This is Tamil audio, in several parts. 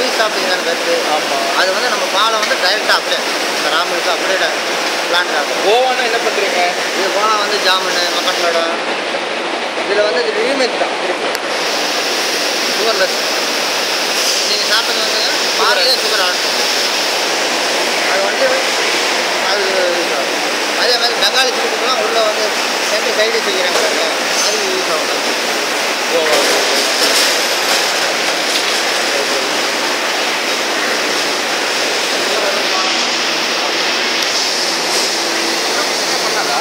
சாப்பிட்டீங்கன்னா பெஸ்ட்டு ஆமாம் அது வந்து நம்ம பாலை வந்து டைரெக்டாக அப்படியே இந்த ரா மில்க் அப்படியே பிளான்ட் ஆகும் கோவானா என்ன பண்ணுறீங்க இது போனால் வந்து ஜாமுன் மக்கன் லடா இதில் வந்து இது ரீமேக் தான் திருப்பி சுகர்லெஸ் நீங்கள் சாப்பிட்டது வந்து பாலையே சுகர் ஆட் அது வந்து அது அதே மாதிரி பெங்காலி ஸ்வீட்டுக்குலாம் உள்ளே வந்து செம்மி சைடு செய்கிறாங்க அது யூஸ் ஆகும் கோவா பண்ணாதா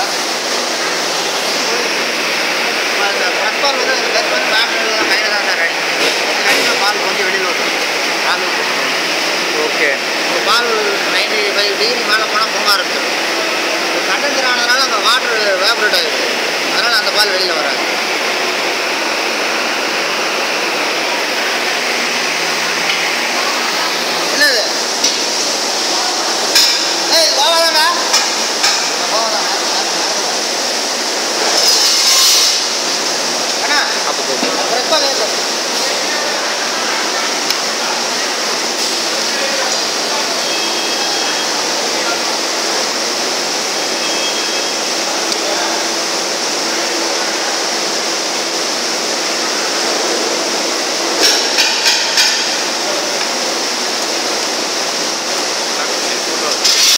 அந்த ப்ரெஸ் பால் வந்து அந்த ப்ரெஸ் வந்து பேட்டரிலாம் கையில் தான் சார் அடிக்கணும் அடிக்கணும் பால் கொஞ்சம் வெளியில் வரும் ராமில் ஓகே இப்போ பால் நைன்டி ஃபைவ் டிகிரி மேலே போனால் பொங்க ஆரம்பிச்சிடும் கண்டென்சர் ஆனதுனால அந்த வாட்டர் வேப்ரேட் ஆகிடுது அதனால் அந்த பால் வெளியில் வராது